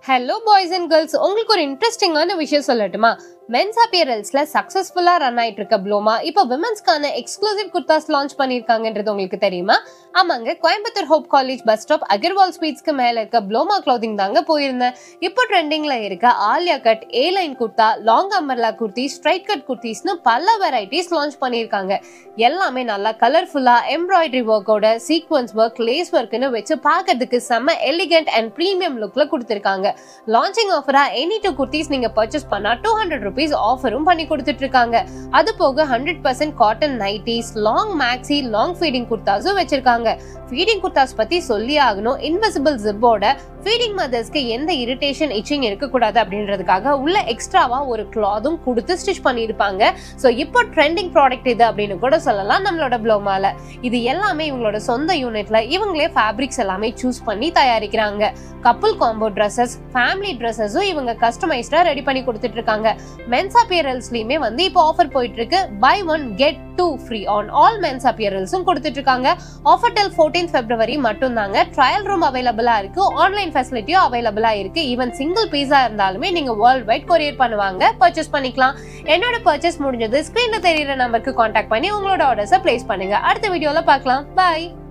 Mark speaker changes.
Speaker 1: hello boys and girls உங்களுக்கு ஒரு இன்ட்ரெஸ்டிங்கான விஷயம் சொல்லட்டுமா மென்ஸ் அப்பியரல்ஸ்ல சக்சஸ்ஃபுல்லா ரன் ஆயிட்டு இருக்க ப்ளோமா இப்போ விமன்ஸ்க்கான எக்ஸ்க்ளூசிவ் குர்தாஸ் லான்ச் பண்ணிருக்காங்கன்றது உங்களுக்கு தெரியுமா ஆமாங்க Coimbatore Hope college bus stop Agarwal ஸ்வீட்ஸ்க்கு மேல இருக்க ப்ளோமா க்ளோதிங் தாங்க போயிருந்தேன் இப்போ ட்ரெண்டிங்ல இருக்க Alia cut A line kurta long umbrella kurti straight cut குர்த்திஸ்னு பல வெரைட்டிஸ் லான்ச் பண்ணியிருக்காங்க எல்லாமே நல்லா கலர்ஃபுல்லா எம்ப்ராய்டரி ஒர்க்கோட சீக்வன்ஸ் ஒர்க் லேஸ் ஒர்க்னு வச்சு பார்க்கறதுக்கு செம்ம எலிகென்ட் அண்ட் ப்ரீமியம் லுக்ல கொடுத்துருக்காங்க லான்ச்சிங் ஆஃபரா எனி டூ குர்த்திஸ் நீங்க பர்ச்சேஸ் பண்ணா டூ ஹண்ட்ரட் ருபீஸ் ஆஃபரும் பண்ணி கொடுத்துட்டு இருக்காங்க அது போக hundred percent cotton nighties long maxi long feeding குர்தாஸும் வச்சிருக்காங்க ஃபீடிங் குர்தாஸ் பத்தி சொல்லி ஆகணும் இன்விசிபிள் ஜிப்போட ஃபீடிங் மதர்ஸ்க்கு எந்த இரிட்டேஷன் இச்சிங் இருக்கக்கூடாது அப்படின்றதுக்காக உள்ள எக்ஸ்ட்ராவா ஒரு கிளாதும் கொடுத்து ஸ்டிச் பண்ணியிருப்பாங்க ஸோ இப்போ ட்ரெண்டிங் ப்ராடக்ட் இது அப்படின்னு கூட சொல்லலாம் நம்மளோட ப்ளோமால இது எல்லாமே இவங்களோட சொந்த யூனிட்ல இவங்களே ஃபேப்ரிக்ஸ் எல்லாமே சூஸ் பண்ணி தயாரிக்கிறாங்க கப்புள் காம்போ ட்ரெஸ்ஸஸ் ஃபேமிலி ட்ரெஸ்ஸஸும் இவங்க கஸ்டமைஸ்டா ரெடி பண்ணி கொடுத்துட்டு இருக்காங்க மென்ஸ் அப்பியரல்ஸ்லயுமே வந்து இப்போ ஆஃபர் போயிட்டு இருக்கு buy one get two free on all mens அப்பியரல்ஸும் கொடுத்துட்டு இருக்காங்க ஆஃபர் டில் ஃபோர்டீன் பிப்ரவரி மட்டும் தாங்க ட்ரையல் ரூம் அவைலபிளா இருக்கு ஆன்லைன் ஃபெசிலிட்டியும் அவைலபிளா இருக்கு ஈவன் சிங்கிள் பீஸா இருந்தாலுமே நீங்க வேர்ல்ட் வைட் கொரியர் பண்ணுவாங்க பர்ச்சேஸ் பண்ணிக்கலாம் என்னோட பர்ச்சேஸ் முடிஞ்சது ஸ்கிரீன்ல தெரியுற நம்பருக்கு காண்டாக்ட் பண்ணி உங்களோட ஆர்டர்ஸை பிளேஸ் பண்ணுங்க அடுத்த வீடியோல பார்க்கலாம் பாய்